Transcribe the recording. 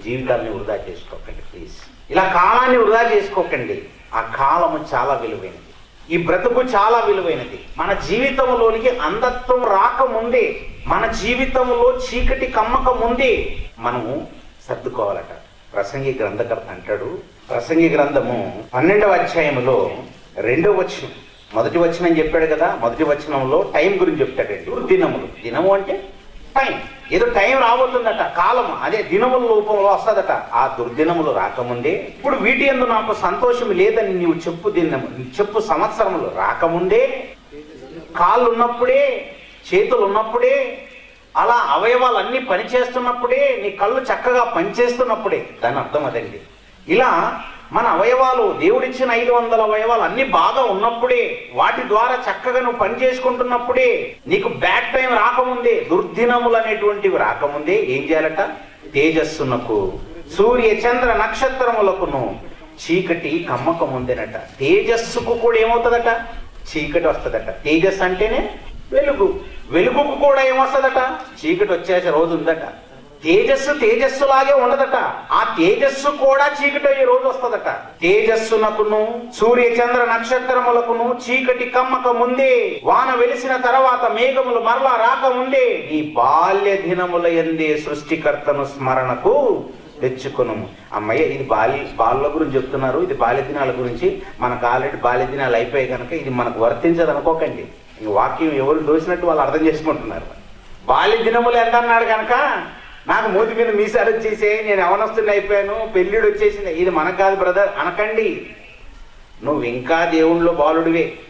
జీవితాన్ని వృధా చేసుకోకండి ప్లీజ్ ఇలా కాలాన్ని వృధా చేసుకోకండి ఆ కాలము చాలా విలువైనది ఈ బ్రతుకు చాలా విలువైనది మన జీవితంలోనికి అంధత్వం రాకముందే మన జీవితంలో చీకటి కమ్మక ముందే మనము సర్దుకోవాలట ప్రసంగి గ్రంథకర్త అంటాడు ప్రసంగి గ్రంథము పన్నెండవ అధ్యాయములో రెండవ వచనం మొదటి వచనం చెప్పాడు కదా మొదటి వచనంలో టైం గురించి చెప్తాడండి దినములు దినము అంటే టైం ఏదో టైం రాబోతుందట కాలం అదే దినముల రూపంలో వస్తుందట ఆ దుర్దినములు రాకముందే ఇప్పుడు వీటి ఎందు నాకు సంతోషం లేదని నీవు చెప్పు దినము చెప్పు సంవత్సరములు రాకముందే కాళ్ళు ఉన్నప్పుడే చేతులు ఉన్నప్పుడే అలా అవయవాలు అన్ని పనిచేస్తున్నప్పుడే నీ కళ్ళు చక్కగా పనిచేస్తున్నప్పుడే దాని అర్థం అదండి ఇలా మన అవయవాలు దేవుడిచ్చిన ఐదు వందల అవయవాలు అన్ని బాగా ఉన్నప్పుడే వాటి ద్వారా చక్కగా నువ్వు పని చేసుకుంటున్నప్పుడే నీకు బ్యాడ్ టైం రాకముందే దుర్దినములు అనేటువంటివి రాకముందే ఏం చేయాలట తేజస్సునకు సూర్య చంద్ర నక్షత్రములకును చీకటి కమ్మక ముందేనట తేజస్సుకు కూడా ఏమవుతుందట చీకటి వస్తుందట తేజస్సు అంటేనే వెలుగు వెలుగుకు కూడా ఏమొస్తుందట చీకటి వచ్చేసే రోజు ఉందట తేజస్సు తేజస్సులాగే ఉండదట ఆ తేజస్సు కూడా చీకటి అయ్యే రోజు వస్తుందట తేజస్సునకును సూర్య చంద్ర నక్షత్రములకును చీకటి కమ్మక ముందే వాన వెలిసిన తర్వాత మేఘములు మరలా రాకముందే నీ బాల్య దినముల ఎందే సృష్టికర్తను స్మరణకు తెచ్చుకును అమ్మయ్య ఇది బాల్య బాల గురించి చెప్తున్నారు ఇది బాల్య దినాల గురించి మనకు ఆల్రెడీ బాల్య దినాలు అయిపోయాయి కనుక ఇది మనకు వర్తించదు అనుకోకండి ఈ వాక్యం ఎవరు దోసినట్టు వాళ్ళు అర్థం చేసుకుంటున్నారు బాల్య దినములు ఎంత అన్నాడు కనుక నాకు మూతి మీద మీసాలు వచ్చేసే నేను అవనస్తుని అయిపోయాను పెళ్ళిడు వచ్చేసింది ఇది మనకు కాదు బ్రదర్ అనకండి నువ్వు ఇంకా దేవుణ్ణిలో బాలుడివే